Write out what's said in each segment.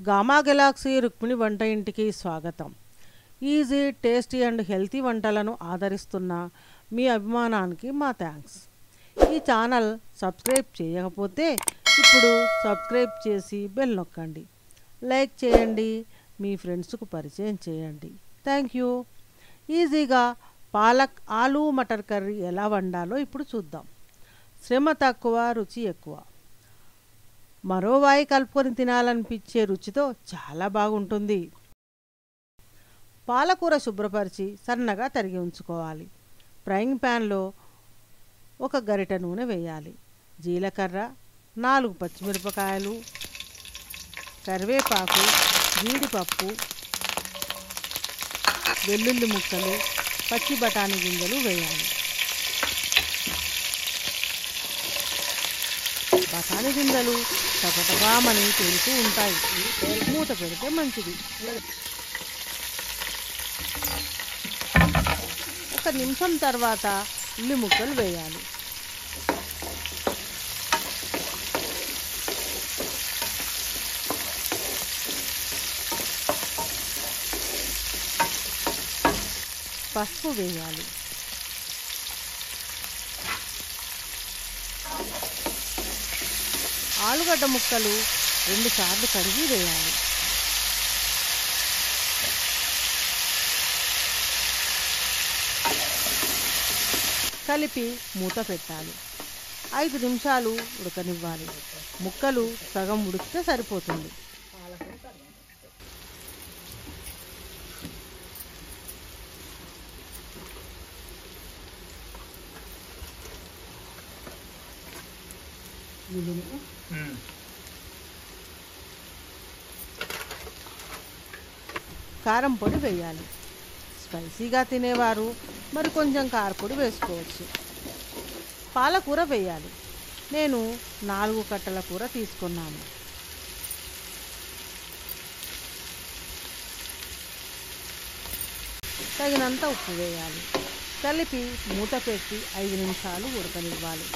gamma Galaxy Rukmini వంట ఇంటికి స్వాగతం ఈజీ టేస్టీ అండ్ హెల్తీ వంటలను ఆదరిస్తున్న మీ అభిమానానికి మా థ్యాంక్స్ ఈ ఛానల్ సబ్స్క్రైబ్ చేయకపోతే ఇప్పుడు సబ్స్క్రైబ్ చేసి బెల్ నొక్కండి లైక్ చేయండి మీ ఫ్రెండ్స్కు పరిచయం చేయండి థ్యాంక్ యూ ఈజీగా పాలక్ ఆలూ మటర్ కర్రీ ఎలా వండాలో ఇప్పుడు చూద్దాం శ్రమ తక్కువ రుచి ఎక్కువ మరో వాయి కలుపుకొని తినాలనిపించే రుచితో చాలా బాగుంటుంది పాలకూర శుభ్రపరిచి సన్నగా తరిగి ఉంచుకోవాలి ఫ్రైయింగ్ ప్యాన్లో ఒక గరిట నూనె వేయాలి జీలకర్ర నాలుగు పచ్చిమిరపకాయలు కరివేపాకు జీడిపప్పు వెల్లుల్లి ముక్కలు పచ్చి బఠానీ గింజలు వేయాలి బఠానీ గింజలు టపటపామని తేలుతూ ఉంటాయి మూత పెడితే మంచిది ఒక నిమిషం తర్వాత ఉల్లి ముక్కలు వేయాలి పసుపు వేయాలి ఆలుగడ్డ ముక్కలు రెండు సార్లు కడిగి వేయాలి కలిపి మూత పెట్టాలి ఐదు నిమిషాలు ఉడకనివ్వాలి ముక్కలు సగం ఉడికితే సరిపోతుంది కారం పొడి వేయాలి స్పైసీగా తినేవారు మరి కొంచెం కారపొడి వేసుకోవచ్చు పాలకూర వేయాలి నేను నాలుగు కట్టల కూర తీసుకున్నాను తగినంత ఉప్పు వేయాలి కలిపి మూత పెట్టి ఐదు నిమిషాలు ఉడకనివ్వాలి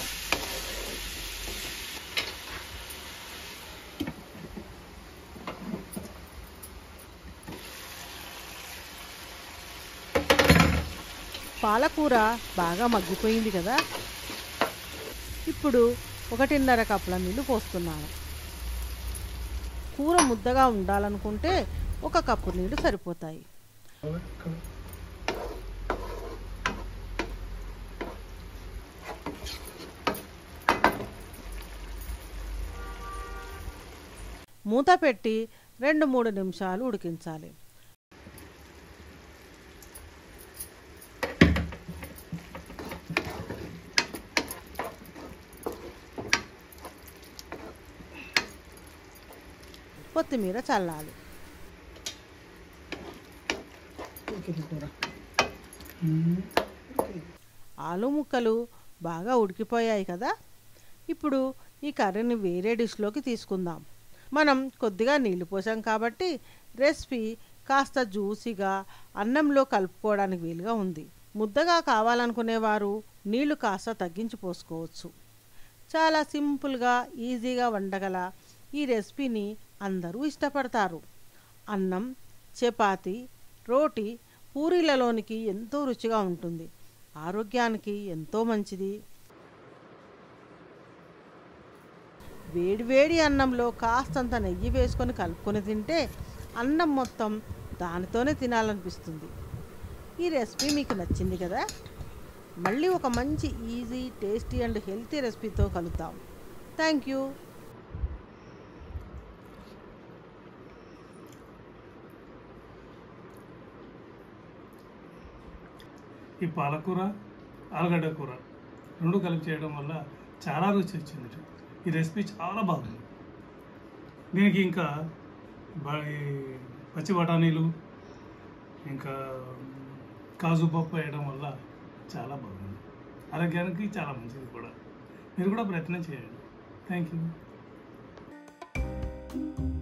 పాలకూర బాగా మగ్గిపోయింది కదా ఇప్పుడు ఒకటిన్నర కప్పుల నీళ్ళు పోస్తున్నాను కూర ముద్దగా ఉండాలనుకుంటే ఒక కప్పు నీళ్ళు సరిపోతాయి మూత పెట్టి రెండు మూడు నిమిషాలు ఉడికించాలి కొత్తిమీర చల్లాలి ఆలు ముక్కలు బాగా ఉడికిపోయాయి కదా ఇప్పుడు ఈ కర్రీని వేరే డిష్లోకి తీసుకుందాం మనం కొద్దిగా నీళ్లు పోసాం కాబట్టి రెసిపీ కాస్త జ్యూసీగా అన్నంలో కలుపుకోవడానికి వీలుగా ఉంది ముద్దగా కావాలనుకునేవారు నీళ్లు కాస్త తగ్గించి పోసుకోవచ్చు చాలా సింపుల్గా ఈజీగా వండగల ఈ రెసిపీని అందరూ ఇష్టపడతారు అన్నం చపాతి రోటీ పూరీలలోనికి ఎంతో రుచిగా ఉంటుంది ఆరోగ్యానికి ఎంతో మంచిది వేడివేడి అన్నంలో కాస్తంత నెయ్యి వేసుకొని కలుపుకొని తింటే అన్నం మొత్తం దానితోనే తినాలనిపిస్తుంది ఈ రెసిపీ మీకు నచ్చింది కదా మళ్ళీ ఒక మంచి ఈజీ టేస్టీ అండ్ హెల్తీ రెసిపీతో కలుద్దాం థ్యాంక్ యూ ఈ పాలకూర ఆలుగడ్డ కూర రెండు కలిపి చేయడం వల్ల చాలా రుచి వచ్చింది ఈ రెసిపీ చాలా బాగుంది దీనికి ఇంకా బ- ఈ పచ్చి బఠానీలు ఇంకా కాజు పప్పు వేయడం వల్ల చాలా బాగుంది ఆరోగ్యానికి చాలా మంచిది కూడా మీరు కూడా ప్రయత్నం చేయండి థ్యాంక్ యూ